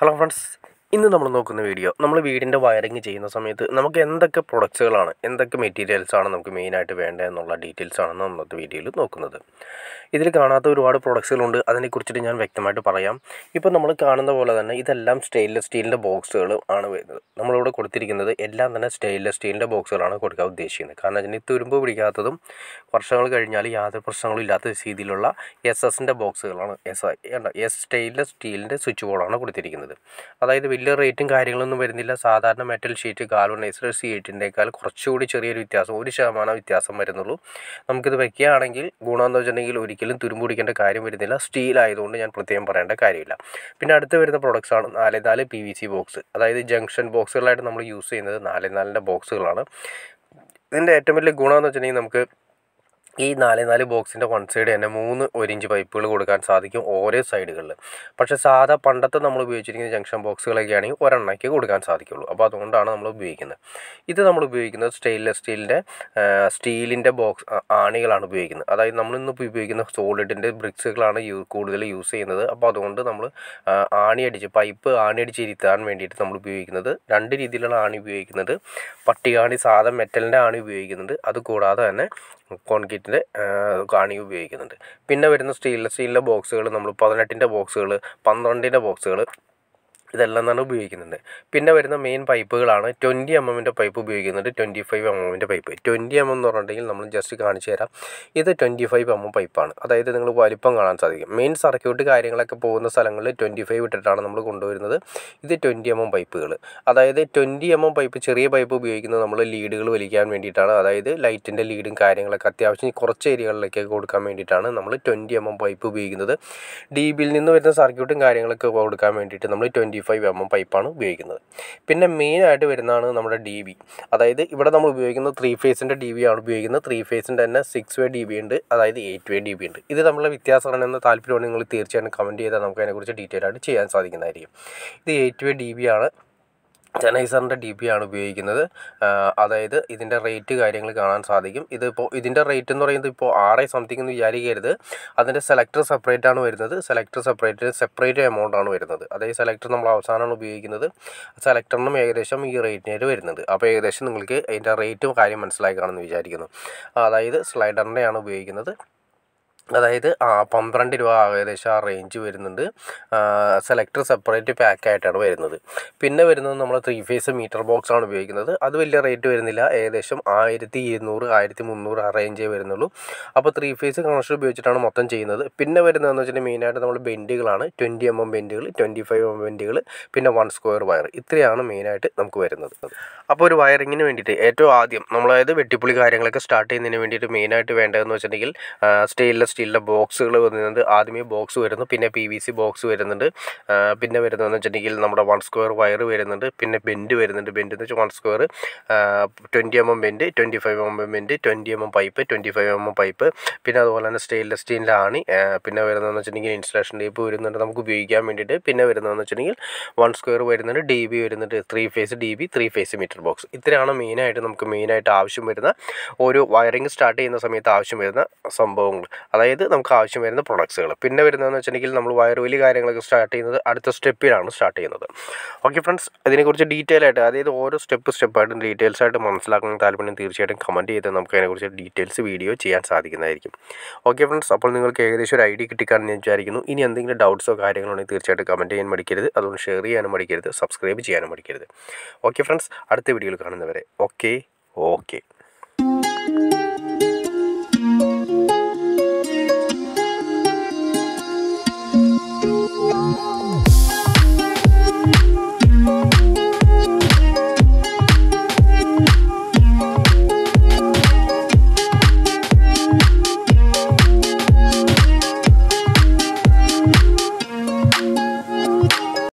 hello friends ഇന്ന് നമ്മൾ നോക്കുന്ന വീഡിയോ നമ്മൾ വീടിൻ്റെ വയറിങ് ചെയ്യുന്ന സമയത്ത് നമുക്ക് എന്തൊക്കെ പ്രൊഡക്ട്സുകളാണ് എന്തൊക്കെ മെറ്റീരിയൽസ് ആണ് നമുക്ക് മെയിനായിട്ട് വേണ്ടത് എന്നുള്ള ഡീറ്റെയിൽസ് ആണ് നമ്മളുടെ വീഡിയോയിൽ നോക്കുന്നത് ഇതിൽ കാണാത്ത ഒരുപാട് പ്രൊഡക്ട്സുകളുണ്ട് അതിനെക്കുറിച്ചിട്ട് ഞാൻ വ്യക്തമായിട്ട് പറയാം ഇപ്പോൾ നമ്മൾ കാണുന്ന പോലെ തന്നെ ഇതെല്ലാം സ്റ്റെയിൻലെസ് സ്റ്റീലിൻ്റെ ബോക്സുകൾ ആണ് വരുന്നത് നമ്മളിവിടെ കൊടുത്തിരിക്കുന്നത് എല്ലാം തന്നെ സ്റ്റെയിൻലെസ് സ്റ്റീലിൻ്റെ ബോക്സുകളാണ് കൊടുക്കാൻ ഉദ്ദേശിക്കുന്നത് കാരണം അതിന് തുരുമ്പ് പിടിക്കാത്തതും വർഷങ്ങൾ കഴിഞ്ഞാൽ യാതൊരു പ്രശ്നങ്ങളും ഇല്ലാത്ത രീതിയിലുള്ള എസ് എസിൻ്റെ ബോക്സുകളാണ് എസ് ഐ എസ് സ്റ്റെയിൻലെസ് സ്റ്റീലിൻ്റെ സ്വിച്ച് ബോർഡാണ് കൊടുത്തിരിക്കുന്നത് അതായത് വലിയ റേറ്റും കാര്യങ്ങളൊന്നും വരുന്നില്ല സാധാരണ മെറ്റൽ ഷീറ്റ് ഗാൽവനൈസ്ഡ് ഷീറ്റിൻ്റെക്കാൾ കുറച്ചുകൂടി ചെറിയൊരു വ്യത്യാസം ഒരു ശതമാനം വ്യത്യാസം വരുന്നുള്ളൂ നമുക്കിത് വെക്കുകയാണെങ്കിൽ ഗുണമെന്ന് വെച്ചിട്ടുണ്ടെങ്കിൽ ഒരിക്കലും തുരുമ്പ് പിടിക്കേണ്ട കാര്യം വരുന്നില്ല സ്റ്റീൽ ആയതുകൊണ്ട് ഞാൻ പ്രത്യേകം പറയേണ്ട കാര്യമില്ല പിന്നെ അടുത്ത് വരുന്ന products ആണ് നാല് നാല് പി വി സി ബോക്സ് അതായത് ജംഗ്ഷൻ ബോക്സുകളായിട്ട് നമ്മൾ യൂസ് ചെയ്യുന്നത് നാല് നാലിൻ്റെ ബോക്സുകളാണ് ഇതിൻ്റെ ഏറ്റവും വലിയ ഗുണമെന്ന് വെച്ചിട്ടുണ്ടെങ്കിൽ നമുക്ക് ഈ നാല് നാല് ബോക്സിൻ്റെ വൺ സൈഡ് തന്നെ മൂന്ന് ഒരു ഇഞ്ച് പൈപ്പുകൾ കൊടുക്കാൻ സാധിക്കും ഓരോ സൈഡുകളിൽ പക്ഷേ സാധാ പണ്ടത്തെ നമ്മൾ ഉപയോഗിച്ചിരിക്കുന്ന ജംഗ്ഷൻ ബോക്സുകളൊക്കെ ആണെങ്കിൽ ഒരെണ്ണയ്ക്ക് കൊടുക്കാൻ സാധിക്കുള്ളൂ അപ്പോൾ അതുകൊണ്ടാണ് നമ്മൾ ഉപയോഗിക്കുന്നത് ഇത് നമ്മൾ ഉപയോഗിക്കുന്നത് സ്റ്റെയിൻലെസ് സ്റ്റീലിൻ്റെ സ്റ്റീലിൻ്റെ ബോക്സ് ആണികളാണ് ഉപയോഗിക്കുന്നത് അതായത് നമ്മളിന്ന് ഉപയോഗിക്കുന്ന സോളിഡിൻ്റെ ബ്രിക്സുകളാണ് യൂ കൂടുതൽ യൂസ് ചെയ്യുന്നത് അപ്പോൾ അതുകൊണ്ട് നമ്മൾ ആണി അടിച്ച് പൈപ്പ് ആണി അടിച്ച് ഇരുത്താൻ വേണ്ടിയിട്ട് നമ്മൾ ഉപയോഗിക്കുന്നത് രണ്ട് രീതിയിലുള്ള ആണി ഉപയോഗിക്കുന്നത് പട്ടികാണി സാധാ മെറ്റലിൻ്റെ ആണി ഉപയോഗിക്കുന്നുണ്ട് അതുകൂടാതെ തന്നെ കോൺക്രീറ്റിൻ്റെ ആണി ഉപയോഗിക്കുന്നുണ്ട് പിന്നെ വരുന്ന സ്റ്റീലിൻ്റെ സ്റ്റീലിൻ്റെ ബോക്സുകൾ നമ്മൾ പതിനെട്ടിൻ്റെ ബോക്സുകൾ പന്ത്രണ്ടിൻ്റെ ബോക്സുകൾ ഇതെല്ലാം തന്നെ ഉപയോഗിക്കുന്നുണ്ട് പിന്നെ വരുന്ന മെയിൻ പൈപ്പുകളാണ് ട്വൻറ്റി എം എമ്മിൻ്റെ പൈപ്പ് ഉപയോഗിക്കുന്നുണ്ട് ട്വൻറ്റി ഫൈവ് എം എമ്മിൻ്റെ പൈപ്പ് ട്വൻറ്റി എം എം എന്ന് പറഞ്ഞിട്ടുണ്ടെങ്കിൽ നമ്മൾ ജസ്റ്റ് കാണിച്ചു തരാം ഇത് ട്വൻറ്റി ഫൈവ് എം എം പൈപ്പാണ് അതായത് നിങ്ങൾ വലിപ്പം കാണാൻ സാധിക്കും മെയിൻ സർക്യൂട്ട് കാര്യങ്ങളൊക്കെ പോകുന്ന സ്ഥലങ്ങളിൽ ട്വൻറ്റി ഫൈവ് ഇട്ടിട്ടാണ് നമ്മൾ കൊണ്ടുവരുന്നത് ഇത് ട്വൻറ്റി എം എം പൈപ്പുകൾ അതായത് ട്വൻറ്റി എം എം പൈപ്പ് ചെറിയ പൈപ്പ് ഉപയോഗിക്കുന്നത് നമ്മൾ ലീഡുകൾ വലിക്കാൻ വേണ്ടിയിട്ടാണ് അതായത് ലൈറ്റിൻ്റെ ലീഡും കാര്യങ്ങളൊക്കെ അത്യാവശ്യം കുറച്ച് ഏരിയകളിലേക്ക് കൊടുക്കാൻ വേണ്ടിയിട്ടാണ് നമ്മൾ ട്വൻറ്റി എം എം പൈപ്പ് ഉപയോഗിക്കുന്നത് ഡി ബിയിൽ നിന്ന് വരുന്ന സർക്യൂട്ടും കാര്യങ്ങളൊക്കെ കൊടുക്കാൻ വേണ്ടിയിട്ട് നമ്മൾ ട്വൻറ്റി ഫൈവ് എം എം പൈപ്പാണ് ഉപയോഗിക്കുന്നത് പിന്നെ മെയിനായിട്ട് വരുന്നതാണ് നമ്മുടെ ഡി ബി അതായത് ഇവിടെ നമ്മൾ ഉപയോഗിക്കുന്നത് ത്രീ ഫേസിൻ്റെ ഡി ബി ആണ് ഉപയോഗിക്കുന്നത് ത്രീ ഫേസിൻ്റെ തന്നെ സിക്സ് വേ ഡി ബി ഉണ്ട് അതായത് എയ്റ്റ് വേ ഡി ബി ഉണ്ട് ഇത് തമ്മിലുള്ള വ്യത്യാസമാണെന്ന് താല്പര്യമാണ് നിങ്ങൾ തീർച്ചയായിട്ടും കമൻറ്റ് ചെയ്താൽ നമുക്ക് അതിനെക്കുറിച്ച് ഡീറ്റെയിൽ ആയിട്ട് ചെയ്യാൻ സാധിക്കുന്നതായിരിക്കും ഇത് എയ്റ്റ് വേ ഡി ബി ആണ് ജനൈസറിൻ്റെ ഡി പി ആണ് ഉപയോഗിക്കുന്നത് അതായത് ഇതിൻ്റെ റേറ്റ് കാര്യങ്ങൾ കാണാൻ സാധിക്കും ഇതിപ്പോൾ ഇതിൻ്റെ റേറ്റ് എന്ന് പറയുന്നത് ഇപ്പോൾ ആറ് സംതിങ് എന്ന് വിചാരിക്കരുത് അതിൻ്റെ സെലക്ടർ സെപ്പറേറ്റ് ആണ് വരുന്നത് സെലക്ടർ സെപ്പറേറ്റ് സെപ്പറേറ്റ് എമൗണ്ട് ആണ് വരുന്നത് അതായത് സെലക്ടർ നമ്മൾ അവസാനമാണ് ഉപയോഗിക്കുന്നത് സെലക്ടറിനും ഏകദേശം ഈ റേറ്റിനായിട്ട് വരുന്നത് അപ്പോൾ ഏകദേശം നിങ്ങൾക്ക് അതിൻ്റെ റേറ്റും കാര്യം മനസ്സിലായി കാണുമെന്ന് വിചാരിക്കുന്നു അതായത് സ്ലൈഡറിൻ്റെയാണ് ഉപയോഗിക്കുന്നത് അതായത് പന്ത്രണ്ട് രൂപ ഏകദേശം ആ റേഞ്ച് വരുന്നുണ്ട് സെലക്ടർ സെപ്പറേറ്റ് പാക്കായിട്ടാണ് വരുന്നത് പിന്നെ വരുന്നത് നമ്മൾ ത്രീ ഫേസ് മീറ്റർ ബോക്സ് ആണ് ഉപയോഗിക്കുന്നത് അത് വലിയ റേറ്റ് വരുന്നില്ല ഏകദേശം ആയിരത്തി ഇരുന്നൂറ് ആയിരത്തി മുന്നൂറ് ആ റേഞ്ചേ വരുന്നുള്ളൂ അപ്പോൾ ത്രീ ഫേസ് കണക്ഷൻ ഉപയോഗിച്ചിട്ടാണ് മൊത്തം ചെയ്യുന്നത് പിന്നെ വരുന്നതെന്ന് വെച്ചിട്ടുണ്ടെങ്കിൽ മെയിനായിട്ട് നമ്മൾ ബെൻഡുകളാണ് ട്വൻറ്റി എം എം ബെൻഡുകൾ ട്വൻറ്റി ഫൈവ് എം ബെൻഡുകൾ പിന്നെ വൺ സ്ക്വയർ വയർ ഇത്രയാണ് മെയിനായിട്ട് നമുക്ക് വരുന്നത് അപ്പോൾ ഒരു വയറിങ്ങിന് വേണ്ടിയിട്ട് ഏറ്റവും ആദ്യം നമ്മളതായത് വെട്ടിപ്പുളി കാര്യങ്ങളൊക്കെ സ്റ്റാർട്ട് ചെയ്യുന്നതിന് വേണ്ടിയിട്ട് മെയിനായിട്ട് വേണ്ടതെന്ന് വെച്ചിട്ടുണ്ടെങ്കിൽ സ്റ്റെയിൻലെസ് സ്റ്റീലിൻ്റെ ബോക്സുകൾ വരുന്നുണ്ട് ആദ്യമേ ബോക്സ് വരുന്നു പിന്നെ പി വി സി ബോക്സ് വരുന്നുണ്ട് പിന്നെ വരുന്നതെന്ന് വെച്ചിട്ടുണ്ടെങ്കിൽ നമ്മുടെ വൺ സ്ക്വയർ വയർ വരുന്നുണ്ട് പിന്നെ ബെൻഡ് വരുന്നുണ്ട് ബെൻഡ് എന്ന് വെച്ചാൽ one square twenty M M bend twenty five M M bend twenty M M pipe twenty five M M pipe പിന്നെ അതുപോലെ തന്നെ സ്റ്റെയിൻലെസ് സ്റ്റീലിൻ്റെ ആണി പിന്നെ വരുന്നതെന്ന് വെച്ചിട്ടുണ്ടെങ്കിൽ ഇൻസ്റ്റലേഷൻ ടേപ്പ് വരുന്നുണ്ട് നമുക്ക് ഉപയോഗിക്കാൻ വേണ്ടിയിട്ട് പിന്നെ വരുന്നതെന്ന് വെച്ചിട്ടുണ്ടെങ്കിൽ വൺ സ്ക്വയർ വരുന്നുണ്ട് ഡി ബി വരുന്നുണ്ട് three phase D B three phase meter box ഇത്രയാണ് മെയിനായിട്ട് നമുക്ക് മെയിനായിട്ട് ആവശ്യം വരുന്ന ഒരു വയറിങ് സ്റ്റാർട്ട് ചെയ്യുന്ന സമയത്ത് ആവശ്യം വരുന്ന സംഭവങ്ങൾ അതായത് നമുക്ക് ആവശ്യം വരുന്ന പ്രൊഡക്ട്സുകൾ പിന്നെ വരുന്നതെന്ന് വെച്ചിട്ടുണ്ടെങ്കിൽ നമ്മൾ വയർ വലി കാര്യങ്ങളൊക്കെ സ്റ്റാർട്ട് ചെയ്യുന്നത് അടുത്ത സ്റ്റെപ്പിലാണ് സ്റ്റാർട്ട് ചെയ്യുന്നത് ഓക്കെ ഫ്രണ്ട്സ് ഇതിനെക്കുറിച്ച് ഡീറ്റെയിൽ ആയിട്ട് അതായത് ഓരോ സ്റ്റെപ്പ് സ്റ്റെപ്പായിട്ടും ഡീറ്റെയിൽസ് ആയിട്ട് മനസ്സിലാക്കുന്ന താല്പര്യം തീർച്ചയായിട്ടും കമൻറ്റ് ചെയ്ത് നമുക്ക് അതിനെക്കുറിച്ച് ഡീറ്റെയിൽസ് വീഡിയോ ചെയ്യാൻ സാധിക്കുന്നതായിരിക്കും ഓക്കെ ഫ്രണ്ട്സ് അപ്പോൾ നിങ്ങൾക്ക് ഏകദേശം ഒരു ഐഡിയ കിട്ടിക്കാണെന്ന് ഞാൻ വിചാരിക്കുന്നു ഇനി എന്തെങ്കിലും ഡൗട്ട്സോ കാര്യങ്ങളോ ഉണ്ടെങ്കിൽ തീർച്ചയായിട്ടും കമൻറ്റ് ചെയ്യാൻ മടിക്കരുത് അതുകൊണ്ട് ഷെയർ ചെയ്യാനും മടിക്കരുത് സബ്സ്ക്രൈബ് ചെയ്യാനും മടിക്കരുത് ഓക്കെ ഫ്രണ്ട്സ് അടുത്ത വീഡിയോയിൽ കാണുന്നവരെ ഓക്കെ ഓക്കെ